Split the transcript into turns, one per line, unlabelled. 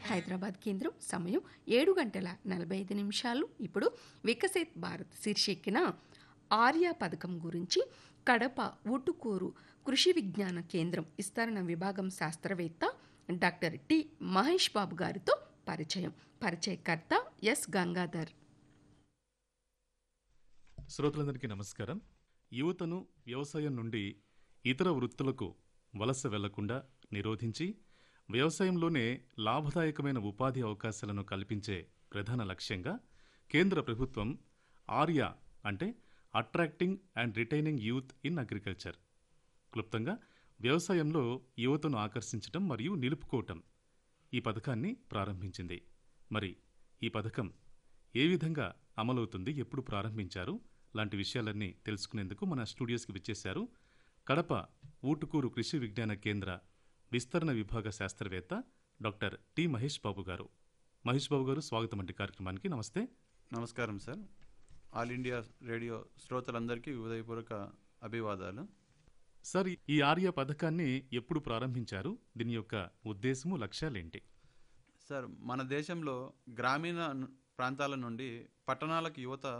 హైదరాబాద్ కేంద్రం సమయం ఏడు గంటల నలభై ఐదు నిమిషాలు ఇప్పుడు వికసిత్ భారత్ శీర్షిక్కిన ఆర్య పథకం గురించి కడప ఊటుకూరు కృషి విజ్ఞాన కేంద్రం విస్తరణ విభాగం శాస్త్రవేత్త డాక్టర్ టి మహేష్ బాబు గారితో పరిచయం పరిచయకర్త ఎస్ గంగాధర్
శ్రోతలందరికీ నమస్కారం యువతను వ్యవసాయం నుండి ఇతర వృత్తులకు వలస వెళ్లకుండా నిరోధించి వ్యవసాయంలోనే లాభదాయకమైన ఉపాధి అవకాశాలను కల్పించే ప్రధాన లక్ష్యంగా కేంద్ర ప్రభుత్వం ఆర్య అంటే attracting and retaining youth in agriculture క్లుప్తంగా వ్యవసాయంలో యువతను ఆకర్షించటం మరియు నిలుపుకోవటం ఈ పథకాన్ని ప్రారంభించింది మరి ఈ పథకం ఏ విధంగా అమలవుతుంది ఎప్పుడు ప్రారంభించారు లాంటి విషయాలన్నీ తెలుసుకునేందుకు మన స్టూడియోస్కి విచ్చేశారు కడప ఊటుకూరు కృషి విజ్ఞాన కేంద్ర విస్తరణ విభాగ శాస్త్రవేత్త డాక్టర్ టి మహేష్ బాబు గారు మహేష్ బాబు గారు స్వాగతం అండి కార్యక్రమానికి నమస్తే
నమస్కారం సార్ ఆల్ ఇండియా రేడియో శ్రోతలందరికీ ఉదయపూర్వక అభివాదాలు
సార్ ఈ ఆర్య పథకాన్ని ఎప్పుడు ప్రారంభించారు దీని యొక్క ఉద్దేశము లక్ష్యాలేంటి
సార్ మన దేశంలో గ్రామీణ ను- ప్రాంతాల నుండి పట్టణాలకు యువత